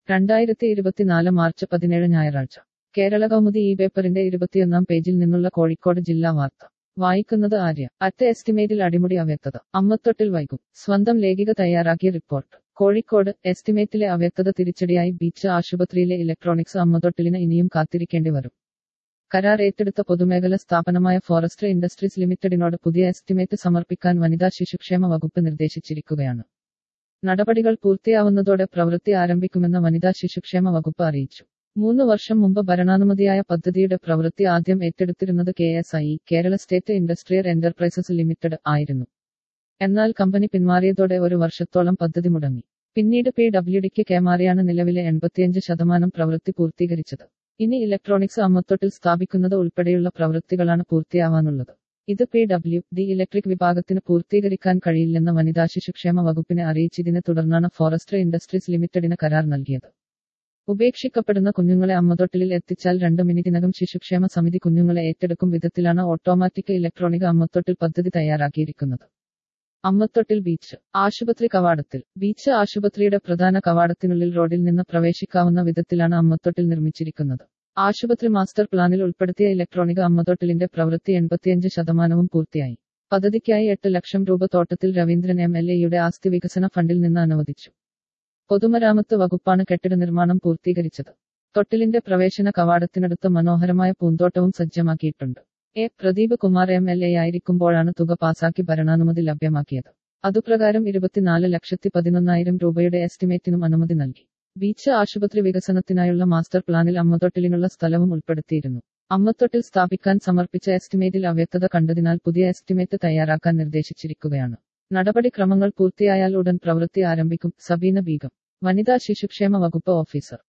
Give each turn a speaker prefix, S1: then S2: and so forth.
S1: രണ്ടായിരത്തി ഇരുപത്തിനാല് മാർച്ച് പതിനേഴ് ഞായറാഴ്ച കേരള കൗമുദി ഈ പേപ്പറിന്റെ ഇരുപത്തിയൊന്നാം പേജിൽ നിന്നുള്ള കോഴിക്കോട് ജില്ലാ വാർത്ത വായിക്കുന്നത് ആര്യ അറ്റ് എസ്റ്റിമേറ്റിൽ അടിമുടി അവ്യക്തത അമ്മത്തൊട്ടിൽ വൈകും സ്വന്തം ലേഖിക തയ്യാറാക്കിയ റിപ്പോർട്ട് കോഴിക്കോട് എസ്റ്റിമേറ്റിലെ അവ്യക്തത തിരിച്ചടിയായി ബീച്ച് ആശുപത്രിയിലെ ഇലക്ട്രോണിക്സ് അമ്മത്തൊട്ടിലിന് ഇനിയും കാത്തിരിക്കേണ്ടി വരും കരാർ ഏറ്റെടുത്ത പൊതുമേഖല സ്ഥാപനമായ ഫോറസ്റ്റ് ഇൻഡസ്ട്രീസ് ലിമിറ്റഡിനോട് പുതിയ എസ്റ്റിമേറ്റ് സമർപ്പിക്കാൻ വനിതാ ശിശുക്ഷേമ വകുപ്പ് നിർദ്ദേശിച്ചിരിക്കുകയാണ് നടപടികൾ പൂർത്തിയാവുന്നതോടെ പ്രവൃത്തി ആരംഭിക്കുമെന്ന് വനിതാ ശിശുക്ഷേമ വകുപ്പ് അറിയിച്ചു മൂന്ന് വർഷം മുമ്പ് ഭരണാനുമതിയായ പദ്ധതിയുടെ പ്രവൃത്തി ആദ്യം ഏറ്റെടുത്തിരുന്നത് K S I Kerala state industrial enterprises limited ആയിരുന്നു എന്നാൽ കമ്പനി പിന്മാറിയതോടെ ഒരു വർഷത്തോളം പദ്ധതി മുടങ്ങി പിന്നീട് പി ഡബ്ല്യു ഡിക്ക് കൈമാറിയാണ് നിലവിലെ എൺപത്തിയഞ്ച് ശതമാനം പ്രവൃത്തി പൂർത്തീകരിച്ചത് ഇനി ഇലക്ട്രോണിക്സ് അമ്മത്തൊട്ടിൽ സ്ഥാപിക്കുന്നത് ഉൾപ്പെടെയുള്ള പ്രവൃത്തികളാണ് പൂർത്തിയാവാനുള്ളത് ഇത് പി ഡബ്ല്യു ഡി ഇലക്ട്രിക് വിഭാഗത്തിന് പൂർത്തീകരിക്കാൻ കഴിയില്ലെന്ന് വനിതാ ശിശുക്ഷേമ വകുപ്പിനെ അറിയിച്ചതിനെ തുടർന്നാണ് ഫോറസ്റ്റ് ഇൻഡസ്ട്രീസ് ലിമിറ്റഡിന് കരാർ നൽകിയത് ഉപേക്ഷിക്കപ്പെടുന്ന കുഞ്ഞുങ്ങളെ അമ്മത്തൊട്ടിലിൽ എത്തിച്ചാൽ രണ്ട് മിനിറ്റിനകം ശിശുക്ഷേമ സമിതി കുഞ്ഞുങ്ങളെ ഏറ്റെടുക്കും വിധത്തിലാണ് ഓട്ടോമാറ്റിക് ഇലക്ട്രോണിക് അമ്മത്തൊട്ടിൽ പദ്ധതി തയ്യാറാക്കിയിരിക്കുന്നത് അമ്മത്തൊട്ടിൽ ബീച്ച് ആശുപത്രി കവാടത്തിൽ ബീച്ച് ആശുപത്രിയുടെ പ്രധാന കവാടത്തിനുള്ളിൽ റോഡിൽ നിന്ന് പ്രവേശിക്കാവുന്ന വിധത്തിലാണ് അമ്മത്തൊട്ടിൽ നിർമ്മിച്ചിരിക്കുന്നത് ആശുപത്രി മാസ്റ്റർ പ്ലാനിൽ ഉൾപ്പെടുത്തിയ ഇലക്ട്രോണിക് അമ്മത്തൊട്ടിലിന്റെ പ്രവൃത്തി എൺപത്തിയഞ്ച് ശതമാനവും പൂർത്തിയായി പദ്ധതിക്കായി എട്ട് ലക്ഷം രൂപ തോട്ടത്തിൽ രവീന്ദ്രൻ എം എൽ എയുടെ ആസ്തി വികസന ഫണ്ടിൽ നിന്ന് അനുവദിച്ചു പൊതുമരാമത്ത് വകുപ്പാണ് കെട്ടിട നിർമ്മാണം പൂർത്തീകരിച്ചത് തൊട്ടിലിന്റെ പ്രവേശന കവാടത്തിനടുത്ത് മനോഹരമായ പൂന്തോട്ടവും സജ്ജമാക്കിയിട്ടുണ്ട് A Pradeep Kumar M L A ആയിരിക്കുമ്പോഴാണ് തുക പാസാക്കി ഭരണാനുമതി ലഭ്യമാക്കിയത് അതുപ്രകാരം ഇരുപത്തിനാല് ലക്ഷത്തി പതിനൊന്നായിരം രൂപയുടെ എസ്റ്റിമേറ്റിനും അനുമതി നൽകി ബീച്ച് ആശുപത്രി വികസനത്തിനായുള്ള മാസ്റ്റർ പ്ലാനിൽ അമ്മത്തൊട്ടിലിനുള്ള സ്ഥലവും ഉൾപ്പെടുത്തിയിരുന്നു അമ്മത്തൊട്ടിൽ സ്ഥാപിക്കാൻ സമർപ്പിച്ച എസ്റ്റിമേറ്റിൽ അവ്യക്തത കണ്ടതിനാൽ പുതിയ എസ്റ്റിമേറ്റ് തയ്യാറാക്കാൻ നിർദ്ദേശിച്ചിരിക്കുകയാണ് നടപടിക്രമങ്ങൾ പൂർത്തിയായാൽ ഉടൻ പ്രവൃത്തി ആരംഭിക്കും സബീന ബീഗം വനിതാ ശിശുക്ഷേമ വകുപ്പ് ഓഫീസർ